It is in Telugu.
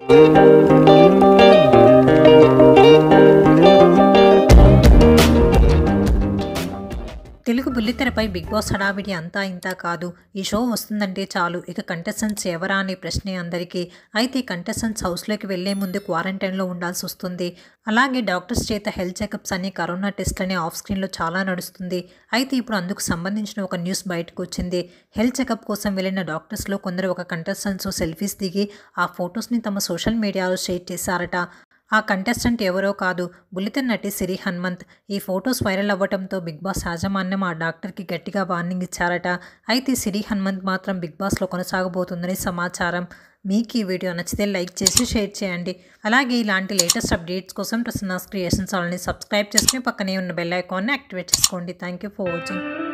తెలుగు బుల్లితెరపై బిగ్ బాస్ హడావిడి అంతా ఇంతా కాదు ఈ షో వస్తుందంటే చాలు ఇక కంటెస్టెంట్స్ ఎవరా అనే ప్రశ్నే అందరికీ అయితే కంటెస్టెంట్స్ హౌస్లోకి వెళ్లే ముందు క్వారంటైన్లో ఉండాల్సి వస్తుంది అలాగే డాక్టర్స్ చేత హెల్త్ చెకప్స్ అని కరోనా టెస్ట్లని ఆఫ్ స్క్రీన్లో చాలా నడుస్తుంది అయితే ఇప్పుడు అందుకు సంబంధించిన ఒక న్యూస్ బయటకు వచ్చింది హెల్త్ చెకప్ కోసం వెళ్ళిన డాక్టర్స్లో కొందరు ఒక కంటెస్టెంట్స్ సెల్ఫీస్ దిగి ఆ ఫొటోస్ని తమ సోషల్ మీడియాలో షేర్ చేశారట ఆ కంటెస్టెంట్ ఎవరో కాదు బుల్లితెన్ నటి సిరి హనుమంత్ ఈ ఫొటోస్ వైరల్ అవ్వడంతో బిగ్ బాస్ యాజమాన్యం ఆ డాక్టర్కి గట్టిగా వార్నింగ్ ఇచ్చారట అయితే సిరి హనుమంత్ మాత్రం బిగ్ బాస్లో కొనసాగబోతుందని సమాచారం మీకు ఈ వీడియో నచ్చితే లైక్ చేసి షేర్ చేయండి అలాగే ఇలాంటి లేటెస్ట్ అప్డేట్స్ కోసం ప్రసన్నాస్ క్రియేషన్స్ వాళ్ళని సబ్స్క్రైబ్ చేసుకుని పక్కనే ఉన్న బెల్ ఐకాన్ని యాక్టివేట్ చేసుకోండి థ్యాంక్ యూ ఫర్ వాచింగ్